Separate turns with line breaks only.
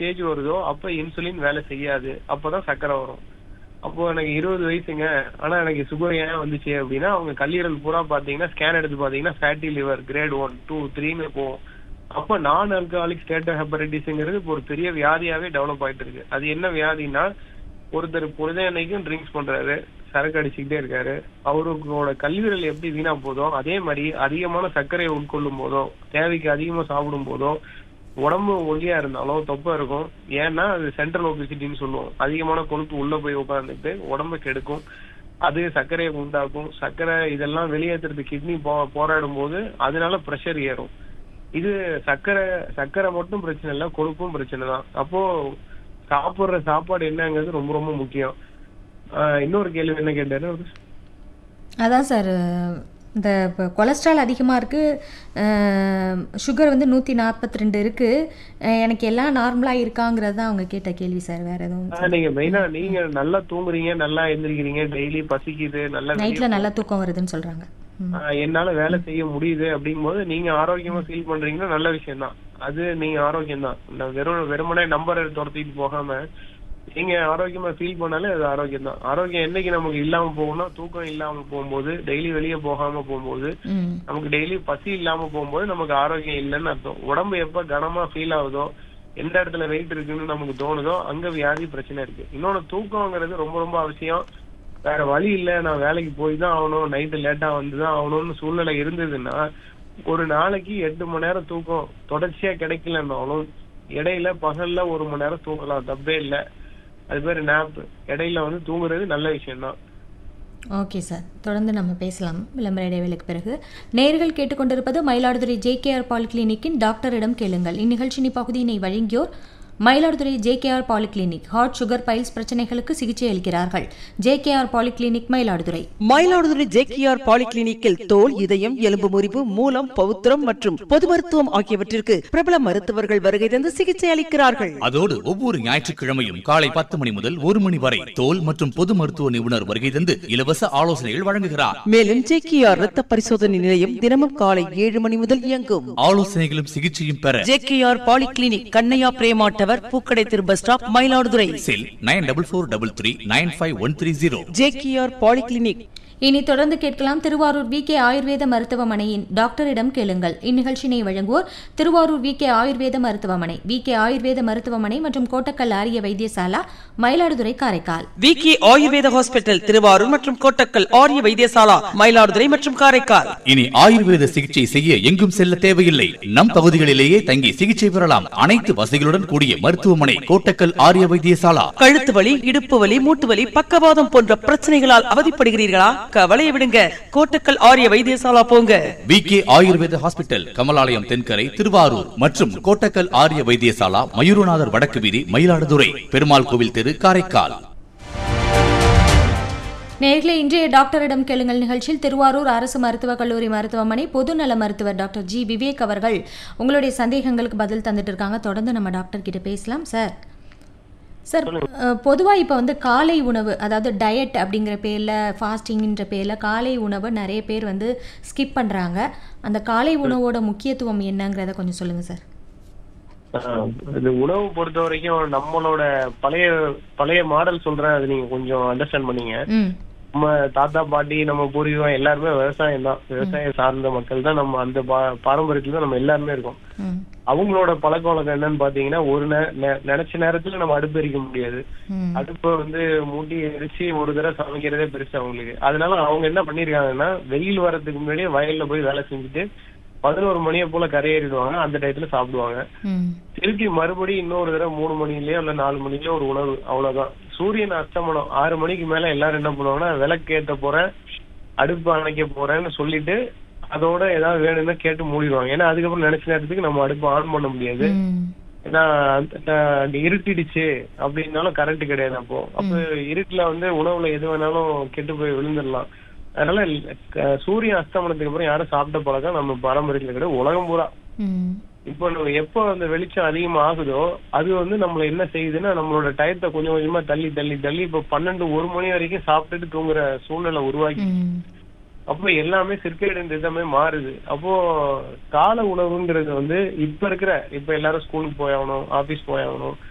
Stage வருதோ அப்ப insulin வேலை செய்யாது அப்பதான் சர்க்கரை வரும் அப்போ எனக்கு இருபது வயசுங்க ஆனா எனக்கு சுகர் ஏன் வந்துச்சு அப்படின்னா அவங்க கல்லீரல் பூரா பாத்தீங்கன்னா ஸ்கேன் எடுத்து பாத்தீங்கன்னா fatty liver grade one two த்ரீன்னு போகும் அப்ப நான் ஆல்கஹாலிக் ஸ்டேட்டோ ஹெப்படைட்டிஸ்ங்கிறது இப்போ ஒரு பெரிய வியாதியாவே டெவலப் ஆயிட்டு இருக்கு அது என்ன வியாதின்னா ஒருத்தர் புனித அன்னைக்கும் ட்ரிங்க்ஸ் பண்றாரு சரக்கு அடிச்சுக்கிட்டே இருக்காரு அவரோட கல்லீரல் எப்படி வீணா போதோ அதே மாதிரி அதிகமான சர்க்கரையை உட்கொள்ளும் போதோ தேவைக்கு அதிகமா சாப்பிடும் போதோ உடம்பு ஒல்லியா இருந்தாலும் தொப்பை இருக்கும் ஏன்னா அது சென்ட்ரல் ஒபிசிட்டின்னு சொல்லுவோம் அதிகமான கொழுப்பு உள்ள போய் உட்கார்ந்துட்டு உடம்ப கெடுக்கும் அது சர்க்கரையை உண்டாக்கும் சர்க்கரை இதெல்லாம் வெளியேற்றுறது கிட்னி போ போராடும் போது அதனால ப்ரெஷர் ஏறும் இது சர்க்கரை சர்க்கரை மட்டும் பிரச்சனை இல்ல கொழுப்பும் பிரச்சனை தான் அப்போ சாப்பிடுற சாப்பாடு என்னங்கிறது ரொம்ப ரொம்ப முக்கியம் ஆஹ் இன்னொரு கேள்வி என்ன கேட்டாரு அவரு?
அதான் சார் இந்த இப்போ கொலஸ்ட்ரால் அதிகமாக இருக்குது சுகர் வந்து நூற்றி நாற்பத்தி ரெண்டு இருக்குது எனக்கு எல்லாம் நார்மலாக இருக்காங்கிறது தான் அவங்க கேட்ட கேள்வி சார் வேறு எதுவும்
ஆஹ் நீங்க மெயினா நீங்க நல்லா தூங்குறீங்க நல்லா எந்திரிக்கிறீங்க டெய்லி பசிக்குது நல்லா
நைட்டில் நல்லா தூக்கம் வருதுன்னு சொல்கிறாங்க
ஆஹ் என்னால வேலை செய்ய முடியுது அப்படிங்கும்போது நீங்க ஆரோக்கியமா ஃபீல் பண்றீங்கன்னா நல்ல விஷயம் தான் அது நீங்க ஆரோக்கியம் தான் வெறும் வெறுமனே நம்பரை துரத்திட்டு போகாம நீங்க ஆரோக்கியமா ஃபீல் பண்ணாலே அது ஆரோக்கியம் தான் ஆரோக்கியம் என்னைக்கு நமக்கு இல்லாம போகும்னா தூக்கம் இல்லாம போகும்போது டெய்லி வெளியே போகாம போகும்போது
ம்
நமக்கு டெய்லி பசி இல்லாம போகும்போது நமக்கு ஆரோக்கியம் இல்லைன்னு அர்த்தம் உடம்பு எப்ப கனமா ஃபீல் ஆகுதோ எந்த இடத்துல வெயிட் இருக்குன்னு நமக்கு தோணுதோ அங்க வியாதி பிரச்சனை இருக்கு இன்னொன்னு தூக்கம்ங்கிறது ரொம்ப ரொம்ப அவசியம் வேற வழி இல்ல நான் வேலைக்கு போய் தான் ஆகணும் நைட்டு லேட்டா வந்துதான் ஆகணும்னு சூழ்நிலை இருந்ததுன்னா ஒரு நாளைக்கு எட்டு மணி நேரம் தூக்கம் தொடர்ச்சியா கிடைக்கலன்னாலும் இடையில பகல்ல ஒரு மணி நேரம் தூங்கலாம் தப்பே இல்ல அது பேரு நேப் இடையில வந்து தூங்குறது நல்ல விஷயம் தான்
ஓகே சார் தொடர்ந்து நம்ம பேசலாம் விளம்பர இடைவேளைக்கு பிறகு நேர்கள் கேட்டுக்கொண்டிருப்பது மயிலாடுதுறை ஜேகேஆர் பாலிகிளினிக்கின் டாக்டரிடம் கேளுங்கள் இந்நிகழ்ச்சியின் பகுதியினை வழங்கியோர் Mayiladuthurai JKR polyclinic heart sugar piles பிரச்சனைகளுக்கு சிகிச்சை அளிக்கிறார்கள் JKR polyclinic Mayiladuthurai
Mayiladuthurai JKR பாலிகிளினிக்கில் தோல் இதயம் எலும்பு முறிவு மூலம் பௌத்திரம் மற்றும் பொது மருத்துவம் ஆகியவற்றிற்கு பிரபல மருத்துவர்கள் வருகை தந்து சிகிச்சை அளிக்கிறார்கள்
அதோடு ஒவ்வொரு ஞாயிற்றுக்கிழமையும் காலை பத்து மணி முதல் ஒரு மணி வரை தோல் மற்றும் பொது மருத்துவ நிபுணர் வருகை தந்து இலவச ஆலோசனைகள் வழங்குகிறார்
மேலும் ஜேகேஆர் இரத்த பரிசோதனை நிலையம் தினமும் காலை ஏழு மணி முதல் இயங்கும்
ஆலோசனைகளும் சிகிச்சையும் பெற
ஜேகேஆர் பாலிகிளினிக் கண்ணையா பிரேமாட்டவர் பூக்கடை திரு bus stop Mayiladuthurai
cell nine double four double three nine five one three zero
JKR polyclinic
இனி தொடர்ந்து கேட்கலாம் திருவாரூர் வி கே ஆயுர்வேத மருத்துவமனையின் டாக்டரிடம் கேளுங்கள் இந்நிகழ்ச்சியினை வழங்குவோர் திருவாரூர் வி கே ஆயுர்வேத மருத்துவமனை வி கே ஆயுர்வேத மருத்துவமனை மற்றும் கோட்டக்கல் ஆரிய வைத்தியசாலா மயிலாடுதுறை காரைக்கால்
விகே ஆயுர்வேத ஹாஸ்பிட்டல் திருவாரூர் மற்றும் கோட்டக்கல் ஆரிய வைத்தியசாலா மயிலாடுதுறை மற்றும் காரைக்கால்
இனி ஆயுர்வேத சிகிச்சை செய்ய எங்கும் செல்ல தேவையில்லை நம் பகுதிகளிலேயே தங்கி சிகிச்சை பெறலாம் அனைத்து வசதிகளுடன் கூடிய மருத்துவமனை கோட்டக்கல் ஆரிய வைத்தியசாலா
கழுத்து வலி இடுப்பு வலி மூட்டு வலி பக்கவாதம் போன்ற பிரச்சனைகளால் அவதிப்படுகிறீர்களா கவலையை விடுங்க கோட்டக்கல் ஆரிய வைத்தியசாலா போங்க
V K Ayurveda hospital Kamalalayam Thenkarai Thiruvarur மற்றும் கோட்டக்கல் ஆரிய வைத்தியசாலா மயூரநாதர் வடக்கு வீதி மயிலாடுதுறை பெருமாள் கோவில் தெரு காரைக்கால்
நேர்களே இன்றைய டாக்டரிடம் கேளுங்கள் நிகழ்ச்சியில் திருவாரூர் அரசு மருத்துவக் கல்லூரி மருத்துவமனை பொதுநல மருத்துவர் டாக்டர் ஜி விவேக் அவர்கள் உங்களுடைய சந்தேகங்களுக்கு பதில் தந்துட்டு இருக்காங்க தொடர்ந்து நம்ம டாக்டர் கிட்ட பேசலாம் சார் சார் பொதுவாக இப்போ வந்து காலை உணவு அதாவது டயட் அப்படிங்கிற பேரில் ஃபாஸ்டிங்ன்ற பேரில் காலை உணவை நிறைய பேர் வந்து ஸ்கிப் பண்ணுறாங்க அந்த காலை உணவோட முக்கியத்துவம் என்னங்கிறத கொஞ்சம் சொல்லுங்கள் சார்
ஆஹ் இது உணவு பொறுத்த வரைக்கும் நம்மளோட பழைய பழைய மாடல் சொல்றேன் அது நீங்க கொஞ்சம் அண்டர்ஸ்டாண்ட் பண்ணீங்க
ம்
நம்ம தாத்தா பாட்டி நம்ம பூர்வீகம் எல்லாருமே விவசாயம் தான் விவசாயம் சார்ந்த மக்கள் தான் நம்ம அந்த பா- பாரம்பரியத்துல தான் நம்ம எல்லாருமே இருக்கோம்
ம்
அவங்களோட பழக்க வழக்கம் என்னன்னு பாத்தீங்கன்னா ஒரு நே- நே- நினைச்ச நேரத்துல நம்ம அடுப்பு எரிக்க முடியாது
ம்
அடுப்ப வந்து மூட்டி எரிச்சு ஒரு தடவை சமைக்கிறதே பெருசு அவங்களுக்கு அதனால அவங்க என்ன பண்ணிருக்காங்கன்னா வெயில் வர்றதுக்கு முன்னாடியே வயல்ல போய் வேலை செஞ்சுட்டு பதினோரு மணியை போல கரையேறிடுவாங்க அந்த டயத்துல சாப்பிடுவாங்க
ம்
திருப்பி மறுபடியும் இன்னொரு தடவை மூணு மணிலயோ இல்ல நாலு மணிலயோ ஒரு உணவு அவ்வளவுதான் சூரியன் அஸ்தமனம் ஆறு மணிக்கு மேல எல்லாரும் என்ன பண்ணுவாங்கன்னா விளக்கு ஏத்த போறேன் அடுப்பு அணைக்க போறேன்னு சொல்லிட்டு அதோட ஏதாவது வேணும்னா கேட்டு மூடிடுவாங்க ஏன்னா அதுக்கப்புறம் நினைச்ச நேரத்துக்கு நம்ம அடுப்பு ஆன் பண்ண முடியாது
ம்
ஏன்னா அந்த- அந்த இருட்டிடுச்சு அப்படின்னாலும் கரண்ட் கிடையாது அப்போ அப்ப இருட்டுல வந்து உணவுல எது வேணாலும் கெட்டு போய் விழுந்துடலாம் அதனால க- சூரியன் அஸ்தமனத்துக்கு அப்புறம் யாரும் சாப்பிட்ட பழக்கம் நம்ம பாரம்பரியத்துல கிடையாது உலகம் பூரா
ம்
இப்போ நம்ம எப்போ அந்த வெளிச்சம் அதிகமா ஆகுதோ அது வந்து நம்மள என்ன செய்யுதுன்னா நம்மளோட டயத்தை கொஞ்சம் கொஞ்சமா தள்ளி தள்ளி தள்ளி இப்போ பன்னெண்டு ஒரு மணி வரைக்கும் சாப்பிட்டுட்டு தூங்குற சூழ்நிலை உருவாக்கி
ம்
அப்போ எல்லாமே சிற்கேடு விதமே மாறுது அப்போ கால உணவுங்கிறது வந்து இப்ப இருக்கிற இப்ப எல்லாரும் ஸ்கூலுக்கு போயாகணும் ஆபீஸ் போயாகணும்